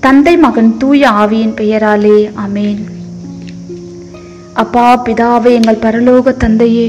தந்தை மகன் தூய ஆவியின் பெயராலே அமேன் அப்பா பிதாவே எங்கள் பரலோக தந்தையே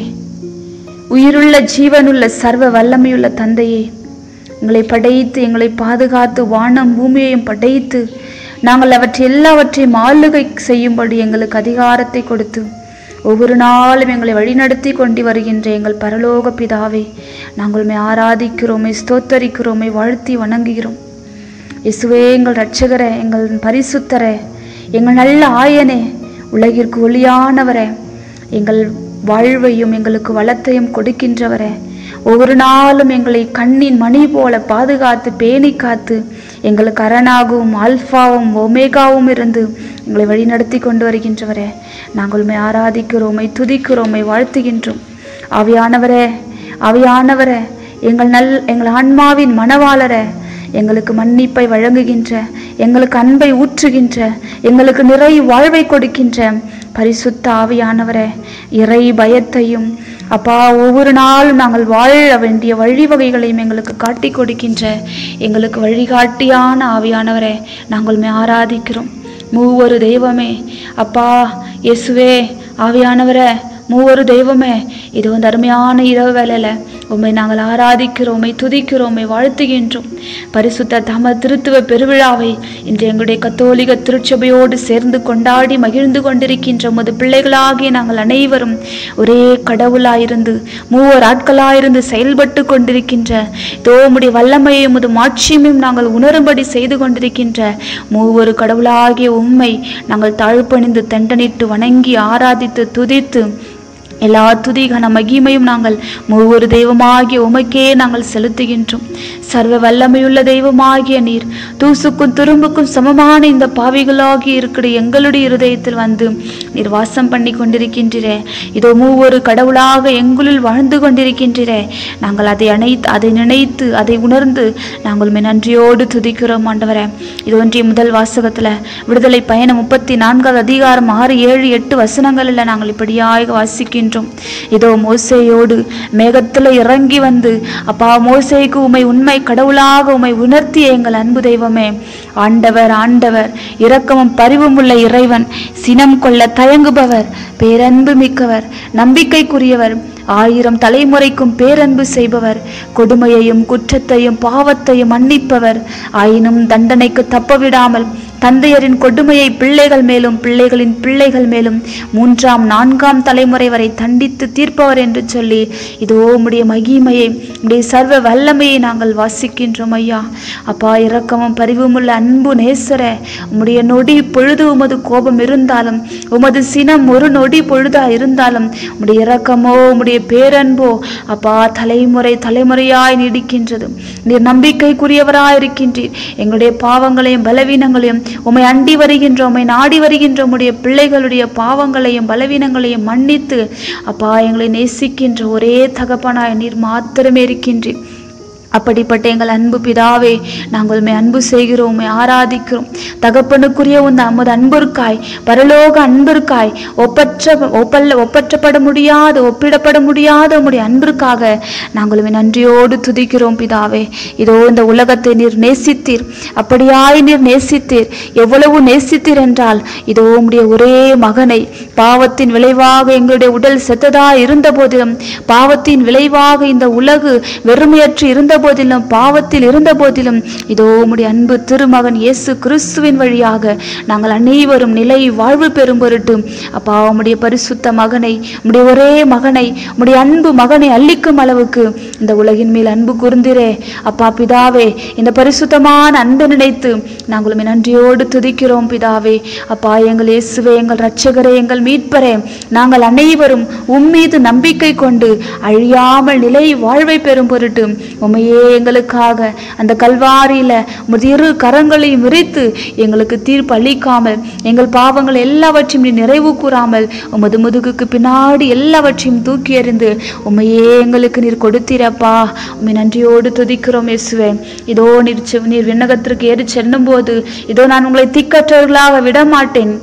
உயிருள்ள ஜீவனுள்ள சர்வ வல்லமையுள்ள தந்தையே எங்களை படைத்து எங்களை பாதுகாத்து வானம் பூமியையும் படைத்து நாங்கள் அவற்றை எல்லாவற்றையும் ஆளுகை செய்யும்படி எங்களுக்கு அதிகாரத்தை கொடுத்து ஒவ்வொரு நாளும் எங்களை வழிநடத்தி கொண்டு வருகின்ற எங்கள் பரலோக பிதாவே நாங்கள் உம்மை ஆராதிக்கிறோமே ஸ்தோத்தரிக்கிறோமே வாழ்த்தி வணங்குகிறோம் இயேசுவே எங்கள் இரட்சகரே எங்கள் பரிசுத்தரே எங்கள் நல்ல ஆயனே உலகிற்கு ஒளியானவரே எங்கள் வாழ்வையும் எங்களுக்கு வளத்தையும் கொடுக்கின்றவரே ஒவ்வொரு நாளும் எங்களை கண்ணின் மணி போல பாதுகாத்து பேணி காத்து எங்களுக்கு அரணாகவும் ஆல்பாவும் ஒமேகாவும் இருந்து எங்களை வழிநடத்தி கொண்டு வருகின்றவரே நாங்கள் உம்மை ஆராதிக்கிறோமை துதிக்கிறோமை வாழ்த்துகின்றோம் ஆவியானவரே ஆவியானவரே எங்கள் நல் எங்கள் ஆன்மாவின் மனவாளரே எங்களுக்கு மன்னிப்பை வழங்குகின்ற எங்களுக்கு அன்பை ஊற்றுகின்ற எங்களுக்கு நிறை வாழ்வை கொடுக்கின்ற பரிசுத்த ஆவியானவரே இறை பயத்தையும் அப்பா ஒவ்வொரு நாளும் நாங்கள் வாழ வேண்டிய வழிவகைகளையும் எங்களுக்கு காட்டி கொடுக்கின்ற எங்களுக்கு வழிகாட்டியான ஆவியானவரே நாங்கள் உம்மை ஆராதிக்கிறோம் மூவொரு தெய்வமே அப்பா இயேசுவே ஆவியானவரே மூவொரு தெய்வமே இது வந்து அருமையான இரவு வேலையில உம்மை நாங்கள் ஆராதிக்கிறோமை துதிக்கிறோமை வாழ்த்துகின்றோம் பரிசுத்த தம திருத்துவ பெருவிழாவை இன்று எங்களுடைய கத்தோலிக திருச்சபையோடு சேர்ந்து கொண்டாடி மகிழ்ந்து கொண்டிருக்கின்ற உமது பிள்ளைகளாகிய நாங்கள் அனைவரும் ஒரே கடவுளாயிருந்து மூவர் ஆட்களாயிருந்து செயல்பட்டு கொண்டிருக்கின்ற தோமுடைய வல்லமையும் உமது மாட்சியமையும் நாங்கள் உணரும்படி செய்து கொண்டிருக்கின்ற மூவொரு கடவுளாகிய உம்மை நாங்கள் தாழ்பணிந்து தண்டனிட்டு வணங்கி ஆராதித்து துதித்து எல்லா துதி கன மகிமையும் நாங்கள் ஒவ்வொரு தெய்வமாகிய உமக்கே நாங்கள் செலுத்துகின்றோம் சர்வ வல்லமையுள்ள தெய்வமாகிய நீர் தூசுக்கும் துரும்புக்கும் சமமான இந்த பாவிகளாகி இருக்கிற எங்களுடைய இருதயத்தில் வந்து நீர் வாசம் பண்ணி கொண்டிருக்கின்றீரே இதோ மூவொரு கடவுளாக எங்களுள் வாழ்ந்து கொண்டிருக்கின்றீரே நாங்கள் அதை அணைத்து அதை நினைத்து அதை உணர்ந்து நாங்கள் உம்மை நன்றியோடு துதிக்கிறோம் ஆண்டவரே இது ஒன்றிய முதல் வாசகத்துல விடுதலை பயணம் முப்பத்தி நான்காவது அதிகாரம் ஆறு ஏழு எட்டு வசனங்களில் நாங்கள் இப்படியாக வாசிக்கின்றோம் இதோ மோசேயோடு மேகத்துல இறங்கி வந்து அப்பா மோசேக்கு உமை உண்மை கடவுளாக உமை உணர்த்திய எங்கள் அன்பு தெய்வமே ஆண்டவர் ஆண்டவர் இரக்கமும் பரிவும் உள்ள இறைவன் சினம் கொள்ள தயங்குபவர் பேரன்பு மிக்கவர் நம்பிக்கைக்குரியவர் ஆயிரம் தலைமுறைக்கும் பேரன்பு செய்பவர் கொடுமையையும் குற்றத்தையும் பாவத்தையும் மன்னிப்பவர் ஆயினும் தண்டனைக்கு தப்பவிடாமல் தந்தையரின் கொடுமையை பிள்ளைகள் மேலும் பிள்ளைகளின் பிள்ளைகள் மேலும் மூன்றாம் நான்காம் தலைமுறை வரை தண்டித்து தீர்ப்பவர் என்று சொல்லி இதோ உம்முடைய மகிமையை உம்முடைய சர்வ வல்லமையை நாங்கள் வாசிக்கின்றோம் ஐயா அப்பா இரக்கமும் பரிவுமுள்ள அன்பு நேசரே உம்முடைய நொடி பொழுது உமது கோபம் இருந்தாலும் உமது சினம் ஒரு நொடி பொழுதா இருந்தாலும் உம்முடைய இரக்கமோ உம்முடைய பேரன்போ அப்பா தலைமுறை தலைமுறையாய் நீடிக்கின்றது நீர் நம்பிக்கைக்குரியவராய் இருக்கின்றீர் எங்களுடைய பாவங்களையும் பலவீனங்களையும் உம்மை அண்டி வருகின்ற உம்மை நாடி வருகின்ற உம்முடைய பிள்ளைகளுடைய பாவங்களையும் பலவீனங்களையும் மன்னித்து அப்பா எங்களை நேசிக்கின்ற ஒரே தகப்பனாய் நீர் மாத்திரமே இருக்கின்றீர் அப்படிப்பட்ட எங்கள் அன்பு பிதாவே நாங்கள் உம்மை அன்பு செய்கிறோம் உம்மை ஆராதிக்கிறோம் தகப்பனுக்குரிய உந்த அமது அன்பிற்காய் பரலோக அன்பிற்காய் ஒப்பற்ற ஒப்பல்ல ஒப்பற்றப்பட முடியாத ஒப்பிடப்பட முடியாத உம்முடைய அன்பிற்காக நாங்கள் உம்மை நன்றியோடு துதிக்கிறோம் பிதாவே இதோ இந்த உலகத்தை நீர் நேசித்தீர் அப்படியாய் நீர் நேசித்தீர் எவ்வளவு நேசித்தீர் என்றால் இதோ உம்முடைய ஒரே மகனை பாவத்தின் விளைவாக எங்களுடைய உடல் செத்ததா இருந்த போதிலும் பாவத்தின் விளைவாக இந்த உலகு வெறுமையற்று இருந்த போதிலும் பாவத்தில் இருந்த போதிலும் இதோ உம்முடைய அன்பு திருமகன் இயேசு கிறிஸ்துவின் வழியாக நாங்கள் அனைவரும் நிலை வாழ்வு பெறும் பொருட்டு அப்பா உம்முடைய பரிசுத்த மகனை உம்முடைய ஒரே மகனை உம்முடைய அன்பு மகனை அள்ளிக்கும் அளவுக்கு இந்த உலகின் மேல் அன்பு கூர்ந்திரே அப்பா பிதாவே இந்த பரிசுத்தமான அன்பை நினைத்து நாங்கள் உம்மை நன்றியோடு துதிக்கிறோம் பிதாவே அப்பா எங்கள் இயேசுவே எங்கள் இரட்சகரே எங்கள் மீட்பரே நாங்கள் அனைவரும் உம்மீது நம்பிக்கை கொண்டு அழியாமல் நிலை வாழ்வை பெறும் பொருட்டு உம்மையே எங்களுக்காக அந்த கல்வாரியில உமது இரு கரங்களையும் விரித்து எங்களுக்கு தீர்ப்பு அளிக்காமல் எங்கள் பாவங்கள் எல்லாவற்றையும் நீ நிறைவு கூறாமல் உமது முதுகுக்கு பின்னாடி எல்லாவற்றையும் தூக்கி எறிந்து உம்மையே எங்களுக்கு நீர் கொடுத்தீரப்பா உம்மை நன்றியோடு துதிக்கிறோம் இயேசுவே இதோ நீர் செ- நீர் விண்ணகத்திற்கு ஏறி செல்லும் போது இதோ நான் உங்களை திக்கற்றவர்களாக விட மாட்டேன்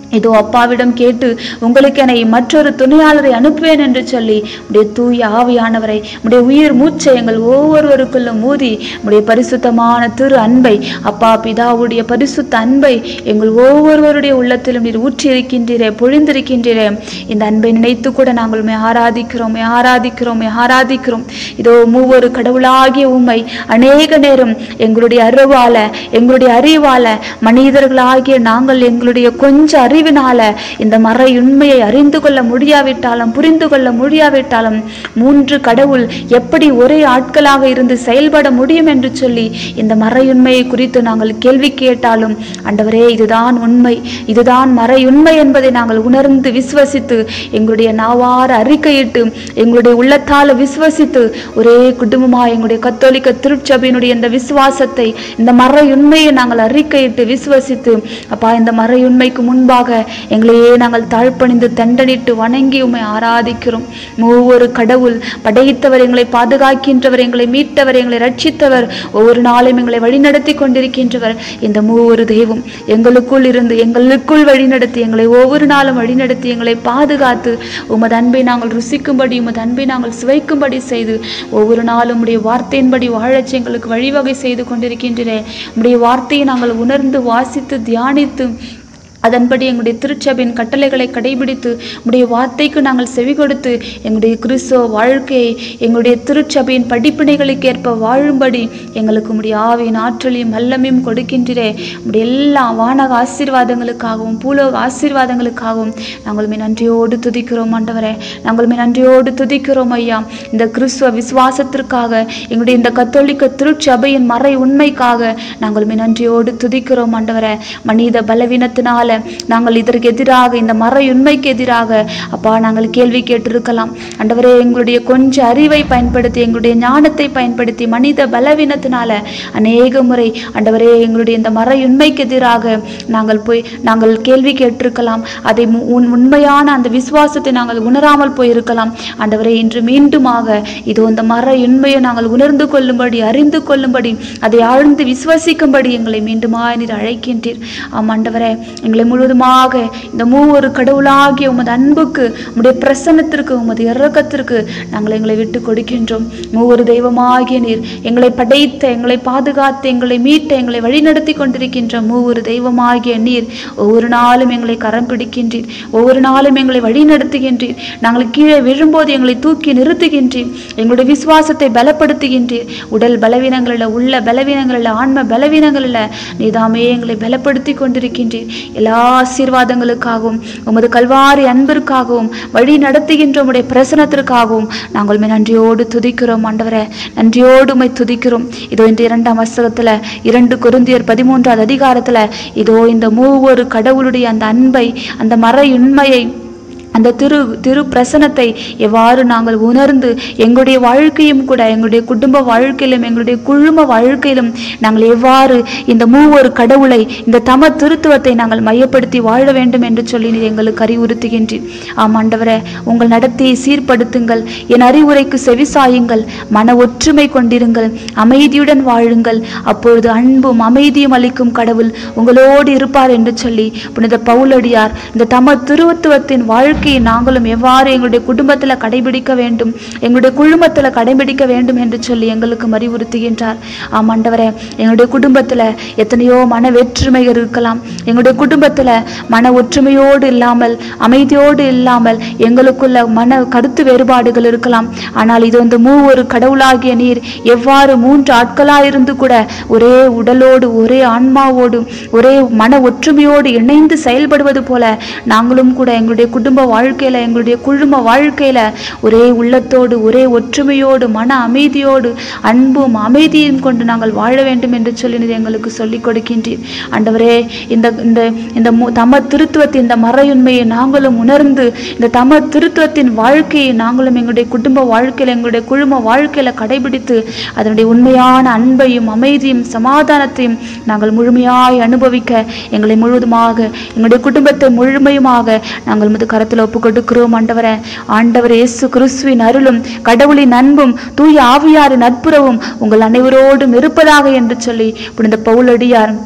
இதோ அப்பாவிடம் கேட்டு உங்களுக்கு என்னை மற்றொரு துணையாளரை அனுப்புவேன் என்று சொல்லி உடைய தூய ஆவியானவரை உடைய உயிர் மூச்சை எங்கள் ஒவ்வொருவருக்குள்ளும் ஊதி உடைய பரிசுத்தமான திரு அன்பை அப்பா பிதாவுடைய பரிசுத்த அன்பை எங்கள் ஒவ்வொருவருடைய உள்ளத்திலும் நீர் ஊற்றி இருக்கின்றீரே பொழிந்திருக்கின்றீரே இந்த அன்பை நினைத்து கூட நாங்கள் உம்மை ஆராதிக்கிறோம் உம்மை ஆராதிக்கிறோம் உம்மை ஆராதிக்கிறோம் இதோ மூவொரு கடவுளாகிய உம்மை அநேக நேரம் எங்களுடைய அறிவால எங்களுடைய அறிவால மனிதர்களாகிய நாங்கள் எங்களுடைய கொஞ்ச அறிவினால இந்த மறை உண்மையை அறிந்து கொள்ள முடியாவிட்டாலும் புரிந்து கொள்ள முடியாவிட்டாலும் மூன்று கடவுள் எப்படி ஒரே ஆட்களாக இருந்து செயல்பட முடியும் என்று சொல்லி இந்த மறையுண்மையை குறித்து நாங்கள் கேள்வி கேட்டாலும் ஆண்டவரே இதுதான் உண்மை இதுதான் மறையுண்மை என்பதை நாங்கள் உணர்ந்து விசுவசித்து எங்களுடைய நாவார அறிக்கையிட்டு எங்களுடைய உள்ளத்தால விசுவசித்து ஒரே குடும்பமாக எங்களுடைய கத்தோலிக்க திருச்சபையினுடைய இந்த விசுவாசத்தை இந்த மறையுண்மையை நாங்கள் அறிக்கையிட்டு விசுவசித்து அப்பா இந்த மறையுண்மைக்கு முன்பாக எங்களையே நாங்கள் தாழ்ப்பணிந்து தண்டனிட்டு வணங்கி உம்மை ஆராதிக்கிறோம் ஒவ்வொரு கடவுள் படைத்தவர் எங்களை பாதுகாக்கின்றவர் எங்களை மீட்டவர் எங்களை ரட்சித்தவர் ஒவ்வொரு நாளும் எங்களை வழிநடத்தி கொண்டிருக்கின்றவர் இந்த மூவொரு தெய்வம் எங்களுக்குள் இருந்து எங்களுக்குள் வழிநடத்தி எங்களை ஒவ்வொரு நாளும் வழிநடத்தி எங்களை பாதுகாத்து உமது அன்பை நாங்கள் ருசிக்கும்படி உமது அன்பை நாங்கள் சுவைக்கும்படி செய்து ஒவ்வொரு நாளும் உடைய வார்த்தையின்படி வாழச் எங்களுக்கு வழிவகை செய்து கொண்டிருக்கின்றேன் உடைய வார்த்தையை நாங்கள் உணர்ந்து வாசித்து தியானித்து அதன்படி எங்களுடைய திருச்சபையின் கட்டளைகளை கடைபிடித்து உடைய வார்த்தைக்கு நாங்கள் செவி கொடுத்து எங்களுடைய கிறிஸ்துவ வாழ்க்கையை எங்களுடைய திருச்சபையின் படிப்பினைகளுக்கு ஏற்ப வாழும்படி எங்களுக்கு உடைய ஆவியின் ஆற்றலையும் வல்லமையும் கொடுக்கின்றே உடைய எல்லா வானக ஆசீர்வாதங்களுக்காகவும் பூலோக ஆசீர்வாதங்களுக்காகவும் நாங்களுமே நன்றியோடு துதிக்கிறோம் ஆண்டவரே நாங்களுமே நன்றியோடு துதிக்கிறோம் ஐயா இந்த கிறிஸ்துவ விசுவாசத்திற்காக எங்களுடைய இந்த கத்தோலிக்க திருச்சபையின் மறை உண்மைக்காக நாங்களுமே நன்றியோடு துதிக்கிறோம் ஆண்டவரே மனித பலவீனத்தினால நாங்கள் இதற்கு எதிராக இந்த மறையுண்மைக்கு எதிராக அப்பா நாங்கள் கேள்வி கேட்டிருக்கலாம் ஆண்டவரே எங்களுடைய கொஞ்ச அறிவை பயன்படுத்தி எங்களுடைய ஞானத்தை பயன்படுத்தி மனித பலவீனத்தினால அநேக முறை ஆண்டவரே எங்களுடைய இந்த மறையுண்மைக்கு எதிராக நாங்கள் போய் நாங்கள் கேள்வி கேட்டிருக்கலாம் அதை மு- உண்- உண்மையான அந்த விசுவாசத்தை நாங்கள் உணராமல் போயிருக்கலாம் ஆண்டவரே இன்று மீண்டுமாக இதோ இந்த மறையுண்மையை நாங்கள் உணர்ந்து கொள்ளும்படி அறிந்து கொள்ளும்படி அதை ஆழ்ந்து விசுவசிக்கும்படி எங்களை மீண்டுமாய் நீர் அழைக்கின்றீர் ஆம் ஆண்டவரே எங்களை முழுவதுமாக இந்த மூவொரு கடவுளாகிய உமது அன்புக்கு உம்முடைய பிரசன்னத்திற்கு உமது இரக்கத்திற்கு நாங்கள் எங்களை விட்டு கொடுக்கின்றோம் மூவொரு தெய்வமாகிய நீர் எங்களை படைத்த எங்களை பாதுகாத்து எங்களை மீட்ட எங்களை வழிநடத்தி கொண்டிருக்கின்ற மூவொரு தெய்வமாகிய நீர் ஒவ்வொரு நாளும் எங்களை கரம் பிடிக்கின்றீர் ஒவ்வொரு நாளும் எங்களை வழிநடத்துகின்றீர் நாங்கள் கீழே விழும்போது எங்களை தூக்கி நிறுத்துகின்றீர் எங்களுடைய விசுவாசத்தை பலப்படுத்துகின்றீர் உடல் பலவீனங்களில் உள்ள பலவீனங்களில் ஆன்ம பலவீனங்களில் நீதாமே எங்களை பலப்படுத்தி கொண்டிருக்கின்றீர் எல்லா ஆசீர்வாதங்களுக்காகவும் உமது கல்வாரி அன்பிற்காகவும் வழி நடத்துகின்ற உம்முடைய பிரசனத்திற்காகவும் நாங்கள் உம்மை நன்றியோடு துதிக்கிறோம் ஆண்டவரே நன்றியோடு உம்மை துதிக்கிறோம் இதோ இந்த இரண்டாம் வசகத்துல இரண்டு கொருந்தியர் பதிமூன்றாவது அதிகாரத்துல இதோ இந்த மூவொரு கடவுளுடைய அந்த அன்பை அந்த மறையுண்மையை அந்த திரு திரு பிரசனத்தை எவ்வாறு நாங்கள் உணர்ந்து எங்களுடைய வாழ்க்கையும் கூட எங்களுடைய குடும்ப வாழ்க்கையிலும் எங்களுடைய குழும வாழ்க்கையிலும் நாங்கள் எவ்வாறு இந்த மூவொரு கடவுளை இந்த தம திருத்துவத்தை நாங்கள் மையப்படுத்தி வாழ வேண்டும் என்று சொல்லி நீர் எங்களுக்கு அறிவுறுத்துகின்றீர் ஆம் ஆண்டவரே உங்கள் நடத்தையை சீர்படுத்துங்கள் என் அறிவுரைக்கு செவிசாயுங்கள் மன ஒற்றுமை கொண்டிருங்கள் அமைதியுடன் வாழுங்கள் அப்பொழுது அன்பும் அமைதியும் அளிக்கும் கடவுள் உங்களோடு இருப்பார் என்று சொல்லி புனித பவுலடியார் இந்த தம திருவத்துவத்தின் வாழ்க்கையை நாங்களும் எவ்வாறு எங்களுடைய குடும்பத்துல கடைபிடிக்க வேண்டும் எங்களுடைய குழுமத்துல கடைபிடிக்க வேண்டும் என்று சொல்லி எங்களுக்கு அறிவுறுத்துகின்றார் ஆம் ஆண்டவரே எங்களுடைய குடும்பத்துல எத்தனையோ மன வேற்றுமைகள் இருக்கலாம் எங்களுடைய குடும்பத்துல மன ஒற்றுமையோடு இல்லாமல் அமைதியோடு இல்லாமல் எங்களுக்குள்ள மன கருத்து வேறுபாடுகள் இருக்கலாம் ஆனால் இது வந்து மூவொரு கடவுளாகிய நீர் எவ்வாறு மூன்று ஆட்களாயிருந்து கூட ஒரே உடலோடு ஒரே ஆன்மாவோடு ஒரே மன ஒற்றுமையோடு இணைந்து செயல்படுவது போல நாங்களும் கூட எங்களுடைய குடும்ப வாழ்க்கையில எங்களுடைய குழும வாழ்க்கையில ஒரே உள்ளத்தோடு ஒரே ஒற்றுமையோடு மன அமைதியோடு அன்பும் அமைதியும் கொண்டு நாங்கள் வாழ வேண்டும் என்று சொல்லி நீர் எங்களுக்கு சொல்லிக் கொடுக்கின்றீர் ஆண்டவரே இந்த இந்த இந்த மு- தம திருத்துவத்தின் இந்த மறையுண்மையை நாங்களும் உணர்ந்து இந்த தம திருத்துவத்தின் வாழ்க்கையை நாங்களும் எங்களுடைய குடும்ப வாழ்க்கையில எங்களுடைய குழும வாழ்க்கையில கடைபிடித்து அதனுடைய உண்மையான அன்பையும் அமைதியும் சமாதானத்தையும் நாங்கள் முழுமையாய் அனுபவிக்க எங்களை முழுவதுமாக எங்களுடைய குடும்பத்தை முழுமையுமாக நாங்கள் முது கரத்தில் ஒப்பு கொடுக்கிறோம் ஆண்டவரே ஆண்டவர் இயேசு கிறிஸ்துவின் அருளும் கடவுளின் அன்பும் தூய ஆவியாரின் நட்புறவும் உங்கள் அனைவரோடும் இருப்பதாக என்று சொல்லி புனித பவுலடியார்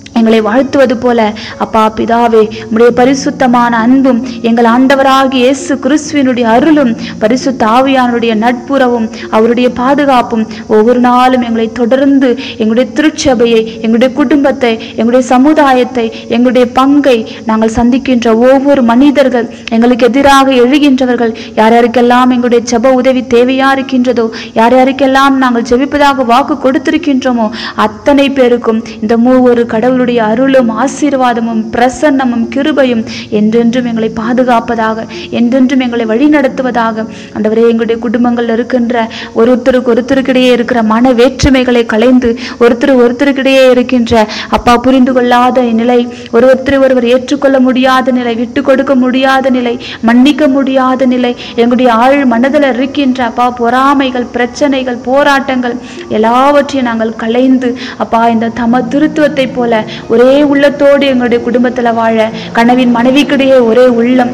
எங்களை வாழ்த்துவது போல அப்பா பிதாவே உம்முடைய பரிசுத்தமான அன்பும் எங்கள் ஆண்டவராகிய இயேசு கிறிஸ்துவினுடைய அருளும் பரிசுத்த ஆவியானுடைய நட்புறவும் அவருடைய பாதுகாப்பும் ஒவ்வொரு நாளும் எங்களை தொடர்ந்து எங்களுடைய திருச்சபையை எங்களுடைய குடும்பத்தை எங்களுடைய சமுதாயத்தை எங்களுடைய பங்கை நாங்கள் சந்திக்கின்ற ஒவ்வொரு மனிதர்கள் எங்களுக்கு எதிராக எழுகின்றவர்கள் யார் யாருக்கெல்லாம் எங்களுடைய ஜெப உதவி தேவையா இருக்கின்றதோ யார் யாருக்கெல்லாம் நாங்கள் ஜெபிப்பதாக வாக்கு கொடுத்திருக்கின்றோமோ அத்தனை பேருக்கும் இந்த மூவொரு கடவுளுடைய அருளும் ஆசீர்வாதமும் பிரசன்னமும் கிருபையும் என்றென்றும் எங்களை பாதுகாப்பதாக என்றென்றும் எங்களை வழிநடத்துவதாக ஆண்டவரே எங்களுடைய குடும்பங்கள் இருக்கின்ற ஒருத்தருக்கு ஒருத்தருக்கிடையே இருக்கிற மன வேற்றுமைகளை களைந்து ஒருத்தர் ஒருத்தருக்கிடையே இருக்கின்ற அப்பா புரிந்து கொள்ளாத நிலை ஒருவரை ஒருவர் ஏற்றுக்கொள்ள முடியாத நிலை விட்டு கொடுக்க முடியாத நிலை மன்னிக்க முடியாத நிலை எங்களுடைய ஆழ் மனதில் இருக்கின்ற அப்பா பொறாமைகள் பிரச்சனைகள் போராட்டங்கள் எல்லாவற்றையும் நாங்கள் களைந்து அப்பா இந்த தம திருத்துவத்தை போல ஒரே உள்ளத்தோடு எங்களுடைய குடும்பத்துல வாழ கனவின் மனைவிக்கிடையே ஒரே உள்ளம்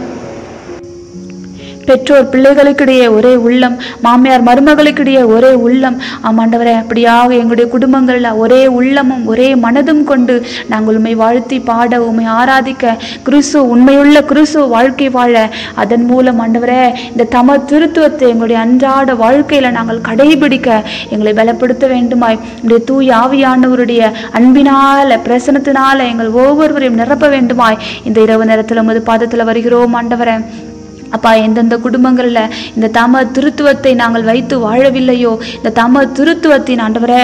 பெற்றோர் பிள்ளைகளுக்கிடையே ஒரே உள்ளம் மாமியார் மருமகளுக்கிடையே ஒரே உள்ளம் ஆமாண்டவரே அப்படியாக எங்களுடைய குடும்பங்கள்ல ஒரே உள்ளமும் ஒரே மனதும் கொண்டு நாங்கள் உண்மை வாழ்த்தி பாட உண்மை ஆராதிக்க கிறிஸ்து உண்மையுள்ள கிறிஸ்து வாழ்க்கை வாழ அதன் மூலம் ஆண்டவரே இந்த தம திருத்துவத்தை எங்களுடைய அன்றாட வாழ்க்கையில நாங்கள் கடைபிடிக்க எங்களை பலப்படுத்த வேண்டுமாய் உடைய தூய ஆவியானவருடைய அன்பினால பிரசனத்தினால எங்கள் ஒவ்வொருவரையும் நிரப்ப வேண்டுமாய் இந்த இரவு நேரத்துல உமது பாதத்துல வருகிறோம் ஆண்டவரே அப்பா எந்தெந்த குடும்பங்கள்ல இந்த தம திருத்துவத்தை நாங்கள் வைத்து வாழவில்லையோ இந்த தம திருத்துவத்தின் ஆண்டவரே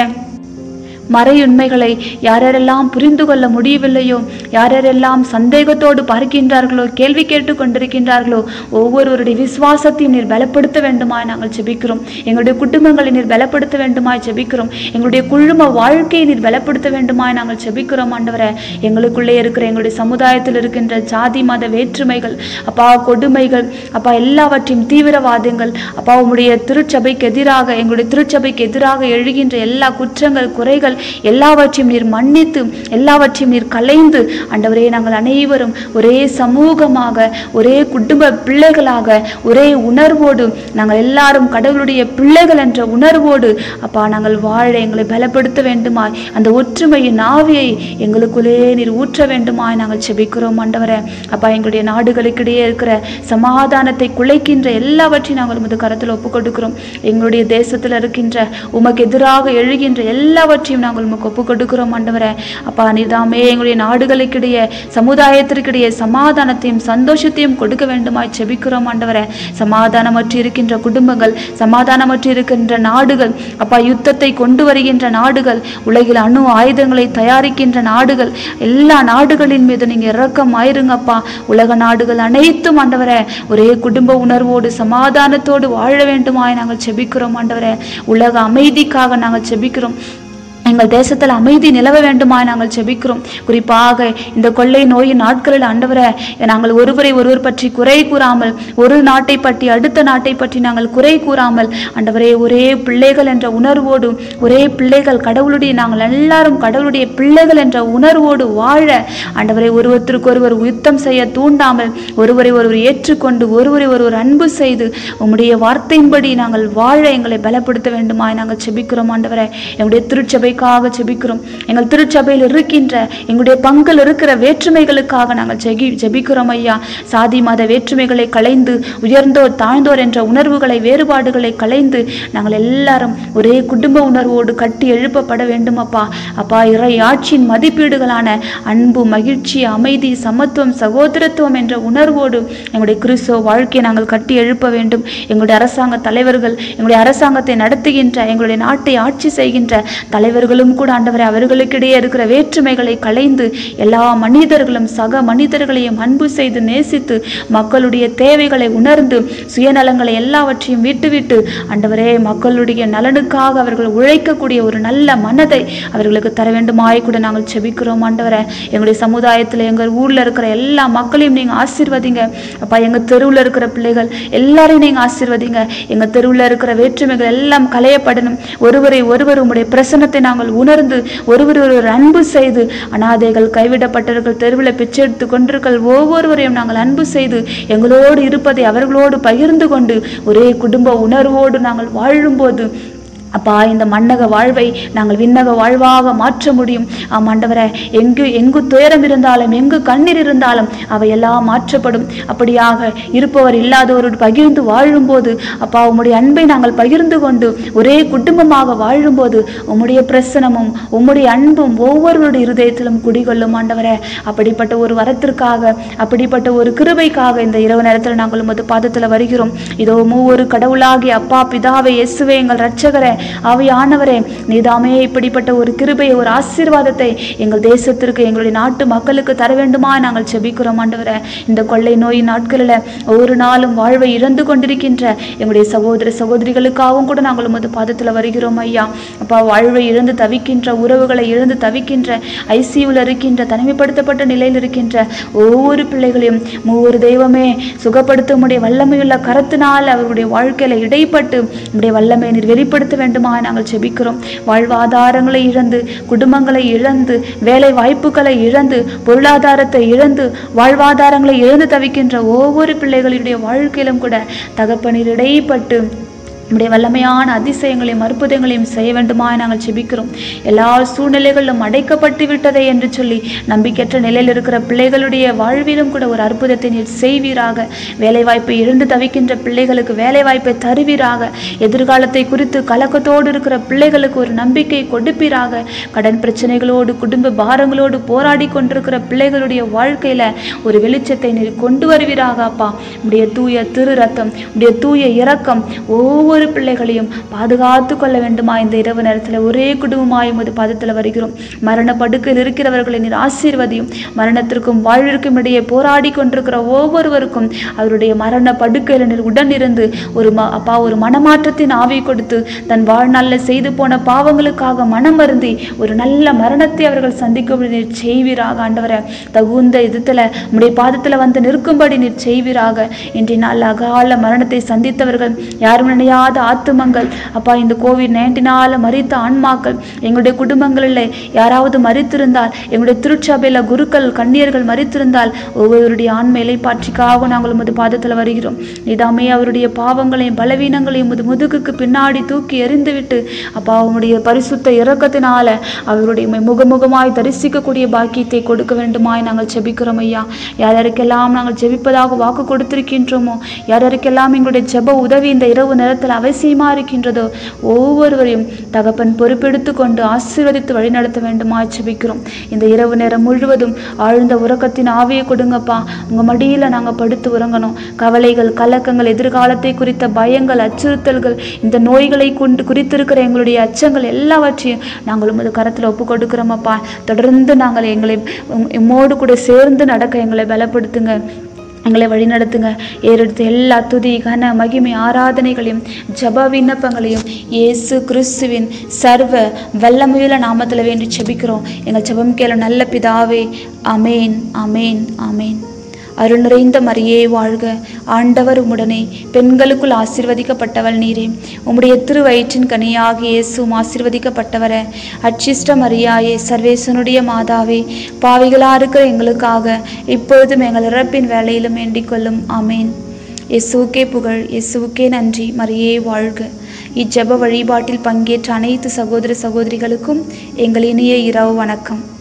மறையுண்மைகளை யாரெல்லாம் புரிந்து கொள்ள முடியவில்லையோ யாரெல்லாம் சந்தேகத்தோடு பார்க்கின்றார்களோ கேள்வி கேட்டு கொண்டிருக்கின்றார்களோ ஒவ்வொருவருடைய விசுவாசத்தையும் நீர் பலப்படுத்த வேண்டுமாய் நாங்கள் ஜெபிக்கிறோம் எங்களுடைய குடும்பங்களை நீர் பலப்படுத்த வேண்டுமாய் ஜெபிக்கிறோம் எங்களுடைய குழும வாழ்க்கையை நீர் பலப்படுத்த வேண்டுமாய் நாங்கள் ஜெபிக்கிறோம் ஆண்டவரே எங்களுக்குள்ளே இருக்கிற எங்களுடைய சமுதாயத்தில் இருக்கின்ற ஜாதி மத வேற்றுமைகள் அப்பா கொடுமைகள் அப்பா எல்லாவற்றையும் தீவிரவாதங்கள் அப்பா உம்முடைய திருச்சபைக்கு எதிராக எங்களுடைய திருச்சபைக்கு எதிராக எழுகின்ற எல்லா குற்றங்கள் குறைகள் எல்லாவற்றையும் நீர் மன்னித்து எல்லாவற்றையும் நீர் கலைந்து ஆண்டவரே நாங்கள் அனைவரும் ஒரே சமூகமாக ஒரே குடும்ப பிள்ளைகளாக ஒரே உணர்வோடு நாங்கள் எல்லாரும் கடவுளுடைய பிள்ளைகள் என்ற உணர்வோடு அப்பா நாங்கள் வாழ எங்களை பலப்படுத்த வேண்டுமாய் அந்த ஒற்றுமையின் ஆவியை எங்களுக்குள்ளே நீர் ஊற்ற வேண்டுமாய் நாங்கள் செபிக்கிறோம் ஆண்டவரே அப்பா எங்களுடைய நாடுகளுக்கிடையே இருக்கிற சமாதானத்தை குலைக்கின்ற எல்லாவற்றையும் நாங்கள் உமது கரத்தில் ஒப்புக் கொடுக்கிறோம் எங்களுடைய தேசத்தில் இருக்கின்ற உமக்கு எதிராக எழுகின்ற எல்லாவற்றையும் நாங்கள் உமக்கு ஒப்புக் கொடுக்கிறோம் ஆண்டவரே அப்பா நீதாமே எங்களுடைய நாடுகளுக்கிடையே சமுதாயத்திற்கிடையே சமாதானத்தையும் சந்தோஷத்தையும் கொடுக்க வேண்டுமாய் செபிக்கிறோம் ஆண்டவரே சமாதானமற்று இருக்கின்ற குடும்பங்கள் சமாதானமற்று இருக்கின்ற நாடுகள் அப்பா யுத்தத்தை கொண்டு வருகின்ற நாடுகள் உலகில் அணு ஆயுதங்களை தயாரிக்கின்ற நாடுகள் எல்லா நாடுகளின் மீது நீங்க இரக்கம் ஆயிருங்கப்பா உலக நாடுகள் அனைத்தும் ஆண்டவரே ஒரே குடும்ப உணர்வோடு சமாதானத்தோடு வாழ வேண்டுமாய் நாங்கள் செபிக்கிறோம் ஆண்டவரே உலக அமைதிக்காக நாங்கள் செபிக்கிறோம் எங்கள் தேசத்தில் அமைதி நிலவ வேண்டுமாய் நாங்கள் செபிக்கிறோம் குறிப்பாக இந்த கொள்ளை நோயின் நாட்களில் ஆண்டவரே நாங்கள் ஒருவரை ஒருவர் பற்றி குறை கூறாமல் ஒரு நாட்டை பற்றி அடுத்த நாட்டை பற்றி நாங்கள் குறை கூறாமல் ஆண்டவரே ஒரே பிள்ளைகள் என்ற உணர்வோடு ஒரே பிள்ளைகள் கடவுளுடைய நாங்கள் எல்லாரும் கடவுளுடைய பிள்ளைகள் என்ற உணர்வோடு வாழ ஆண்டவரை ஒருவருக்கு ஒருவர் யுத்தம் செய்ய தூண்டாமல் ஒருவரை ஒருவர் ஏற்றுக்கொண்டு ஒருவரை ஒருவர் அன்பு செய்து உம்முடைய வார்த்தையின்படி நாங்கள் வாழ எங்களை பலப்படுத்த வேண்டுமாய் நாங்கள் செபிக்கிறோம் ஆண்டவரே எங்களுடைய திருச்சபைக்காக ஜெபிக்கிறோம் எங்கள் திருச்சபையில் இருக்கின்ற எங்களுடைய பங்கில் இருக்கிற வேற்றுமைகளுக்காக நாங்கள் ஜெகி ஜெபிக்கிறோம் ஐயா சாதி மத வேற்றுமைகளை களைந்து உயர்ந்தோர் தாழ்ந்தோர் என்ற உணர்வுகளை வேறுபாடுகளை களைந்து நாங்கள் எல்லாரும் ஒரே குடும்ப உணர்வோடு கட்டி எழுப்பப்பட வேண்டும் அப்பா அப்பா இறை ஆட்சியின் மதிப்பீடுகளான அன்பு மகிழ்ச்சி அமைதி சமத்துவம் சகோதரத்துவம் என்ற உணர்வோடு எங்களுடைய கிறிஸ்துவ வாழ்க்கையை நாங்கள் கட்டி எழுப்ப வேண்டும் எங்களுடைய அரசாங்க தலைவர்கள் எங்களுடைய அரசாங்கத்தை நடத்துகின்ற எங்களுடைய நாட்டை ஆட்சி செய்கின்ற தலைவர்களும் கூட ஆண்டவரை அவர்களுக்கிடையே இருக்கிற வேற்றுமைகளை களைந்து எல்லா மனிதர்களும் சக மனிதர்களையும் அன்பு செய்து நேசித்து மக்களுடைய தேவைகளை உணர்ந்து சுயநலங்களை எல்லாவற்றையும் விட்டுவிட்டு ஆண்டவரே மக்களுடைய நலனுக்காக அவர்கள் உழைக்கக்கூடிய ஒரு நல்ல மனதை அவர்களுக்கு தர வேண்டுமாய் கூட நாங்கள் செபிக்கிறோம் ஆண்டவரே எங்களுடைய சமுதாயத்தில் எங்கள் ஊர்ல இருக்கிற எல்லா மக்களையும் நீங்க ஆசீர்வதிங்க அப்பா எங்க தெருவில் இருக்கிற பிள்ளைகள் எல்லாரையும் நீங்க ஆசீர்வதிங்க எங்க தெருவில் இருக்கிற வேற்றுமைகள் எல்லாம் களையப்படணும் ஒருவரை ஒருவர் உம்முடைய பிரசன்னத்தை நாங்கள் உணர்ந்து ஒருவர் ஒருவர் அன்பு செய்து அனாதைகள் கைவிடப்பட்டவர்கள் தெருவில் பிச்செடுத்து கொண்டிருக்கிற ஒவ்வொருவரையும் நாங்கள் அன்பு செய்து எங்களோடு இருப்பதை அவர்களோடு பகிர்ந்து கொண்டு ஒரே குடும்ப உணர்வோடு நாங்கள் வாழும்போது அப்பா இந்த மண்ணக வாழ்வை நாங்கள் விண்ணக வாழ்வாக மாற்ற முடியும் ஆம் ஆண்டவரே எங்கு எங்கு துயரம் இருந்தாலும் எங்கு கண்ணீர் இருந்தாலும் அவை எல்லாம் மாற்றப்படும் அப்படியாக இருப்பவர் இல்லாதவரோடு பகிர்ந்து வாழும்போது அப்பா உம்முடைய அன்பை நாங்கள் பகிர்ந்து கொண்டு ஒரே குடும்பமாக வாழும்போது உம்முடைய பிரசனமும் உம்முடைய அன்பும் ஒவ்வொருவருடைய இருதயத்திலும் குடிகொள்ளும் ஆண்டவரே அப்படிப்பட்ட ஒரு வரத்திற்காக அப்படிப்பட்ட ஒரு கிருபைக்காக இந்த இரவு நேரத்தில் நாங்கள் உமது பாதத்தில் வருகிறோம் இதோ மூவொரு கடவுளாகிய அப்பா பிதாவை இயேசுவே எங்கள் ரட்சகரே ஆவியானவரே நீதாமே இப்படிப்பட்ட ஒரு கிருபையை ஒரு ஆசீர்வாதத்தை எங்கள் தேசத்திற்கு எங்களுடைய நாட்டு மக்களுக்கு தர வேண்டுமா நாங்கள் செபிக்கிறோம் ஆண்டவரே இந்த கொள்ளை நோய் நாட்களில் ஒவ்வொரு நாளும் வாழ்வை இழந்து கொண்டிருக்கின்ற எங்களுடைய சகோதர சகோதரிகளுக்காகவும் கூட நாங்கள் உமது பாதத்தில் வருகிறோம் ஐயா அப்பா வாழ்வை இழந்து தவிக்கின்ற உறவுகளை இழந்து தவிக்கின்ற ஐசியூவில் இருக்கின்ற தனிமைப்படுத்தப்பட்ட நிலையில் இருக்கின்ற ஒவ்வொரு பிள்ளைகளையும் ஒவ்வொரு தெய்வமே சுகப்படுத்த முடிய வல்லமையுள்ள கரத்தினால் அவர்களுடைய வாழ்க்கையில இடைப்பட்டு உடைய வல்லமையை நீர் வெளிப்படுத்த வேண்டுமா நாங்கள் செபிக்கிறோம் வாழ்வாதாரங்களை இழந்து குடும்பங்களை இழந்து வேலை வாய்ப்புகளை இழந்து பொருளாதாரத்தை இழந்து வாழ்வாதாரங்களை இழந்து தவிக்கின்ற ஒவ்வொரு பிள்ளைகளுடைய வாழ்க்கையிலும் கூட தகப்பனீர் இடைப்பட்டு நம்முடைய வல்லமையான அதிசயங்களையும் அற்புதங்களையும் செய்ய வேண்டுமா நாங்கள் செபிக்கிறோம் எல்லா சூழ்நிலைகளிலும் அடைக்கப்பட்டு விட்டதே என்று சொல்லி நம்பிக்கையற்ற நிலையில் இருக்கிற பிள்ளைகளுடைய வாழ்விலும் கூட ஒரு அற்புதத்தை நீர் செய்வீராக வேலைவாய்ப்பை இழந்து தவிக்கின்ற பிள்ளைகளுக்கு வேலைவாய்ப்பை தருவீராக எதிர்காலத்தை குறித்து கலக்கத்தோடு இருக்கிற பிள்ளைகளுக்கு ஒரு நம்பிக்கை கொடுப்பீராக கடன் பிரச்சனைகளோடு குடும்ப பாரங்களோடு போராடி கொண்டிருக்கிற பிள்ளைகளுடைய வாழ்க்கையில ஒரு வெளிச்சத்தை நீர் கொண்டு வருவீராக அப்பா உடைய தூய திரு ரத்தம் உடைய தூய இரக்கம் ஒவ்வொரு பிள்ளைகளையும் பாதுகாத்து கொள்ள வேண்டுமா இந்த இரவு நேரத்தில் ஒரே குடும்பமாய் உமது பாதத்தில் வருகிறோம் மரண படுக்கையில் இருக்கிறவர்களை நீர் ஆசீர்வதியும் மரணத்திற்கும் வாழ்விற்கும் இடையே போராடி கொண்டிருக்கிற ஒவ்வொருவருக்கும் அவருடைய மரண படுக்கையில் நீர் உடன் இருந்து ஒரு ம அப்பா ஒரு மனமாற்றத்தின் ஆவி கொடுத்து தன் வாழ்நாளில் செய்து போன பாவங்களுக்காக மனம் வருந்தி ஒரு நல்ல மரணத்தை அவர்கள் சந்திக்கும் நீர் செய்வீராக ஆண்டவரை தகுந்த விதத்தில் உம்முடைய பாதத்தில் வந்து நிற்கும்படி நீர் செய்வீராக இன்றைய நாள் அகால மரணத்தை சந்தித்தவர்கள் யாரும் நினையாத ஆத்துமங்கள் அப்பா இந்த கோவிட் நைன்டீனால மறித்த ஆன்மாக்கள் எங்களுடைய குடும்பங்களில் யாராவது மறித்திருந்தால் எங்களுடைய திருச்சபையில் குருக்கள் கண்ணியர்கள் மறித்திருந்தால் ஒவ்வொருடைய ஆன்ம இலைப்பாற்றிக்காக நாங்கள் உமது பாதத்தில் வருகிறோம் இதாமே அவருடைய பாவங்களையும் பலவீனங்களையும் உமது முதுகுக்கு பின்னாடி தூக்கி எறிந்துவிட்டு அப்பா உம்முடைய பரிசுத்த இரக்கத்தினால அவருடைய உம்மை முகமுகமாய் தரிசிக்கக்கூடிய பாக்கியத்தை கொடுக்க வேண்டுமாய் நாங்கள் ஜெபிக்கிறோம் ஐயா யார் யாருக்கெல்லாம் நாங்கள் ஜெபிப்பதாக வாக்கு கொடுத்திருக்கின்றோமோ யார் யாருக்கெல்லாம் எங்களுடைய ஜெப உதவி இந்த இரவு நேரத்தில் அவசியமா இருக்கின்றதோ ஒவ்வொருவரையும் தகப்பன் பொறுப்பெடுத்து கொண்டு ஆசீர்வதித்து வழிநடத்த வேண்டுமா ஜெபிக்கிறோம் இந்த இரவு நேரம் முழுவதும் ஆழ்ந்த உறக்கத்தின் ஆவியை கொடுங்கப்பா உங்க மடியில நாங்க படுத்து உறங்கணும் கவலைகள் கலக்கங்கள் எதிர்காலத்தை குறித்த பயங்கள் அச்சுறுத்தல்கள் இந்த நோய்களை கொண்டு குறித்திருக்கிற எங்களுடைய அச்சங்கள் எல்லாவற்றையும் நாங்கள் உமது கரத்தில் ஒப்பு கொடுக்கிறோமப்பா தொடர்ந்து நாங்கள் எங்களை உம் உம்மோடு கூட சேர்ந்து நடக்க எங்களை பலப்படுத்துங்க எங்களை வழிநடத்துங்க ஏறெடுத்த எல்லா துதி கன மகிமை ஆராதனைகளையும் ஜப விண்ணப்பங்களையும் இயேசு கிறிஸ்துவின் சர்வ வல்லமையுள்ள நாமத்தில் வேண்டி ஜெபிக்கிறோம் எங்கள் ஜெபம் கேள நல்ல பிதாவே அமேன் அமேன் அமேன் அருள் நிறைந்த மரியே வாழ்க ஆண்டவர் உம்முடனே பெண்களுக்குள் ஆசீர்வதிக்கப்பட்டவள் நீரே உம்முடைய திருவயிற்றின் கனியாகிய இயேசுவும் ஆசீர்வதிக்கப்பட்டவரே அச்சிஷ்ட மரியாயே சர்வேசனுடைய மாதாவே பாவிகளா இருக்கிற எங்களுக்காக இப்பொழுதும் எங்கள் இறப்பின் வேலையிலும் வேண்டிக் கொள்ளும் ஆமேன் இயேசுவுக்கே புகழ் இயேசுவுக்கே நன்றி மரியே வாழ்க இச்செப வழிபாட்டில் பங்கேற்ற அனைத்து சகோதர சகோதரிகளுக்கும் எங்கள் இனிய இரவு வணக்கம்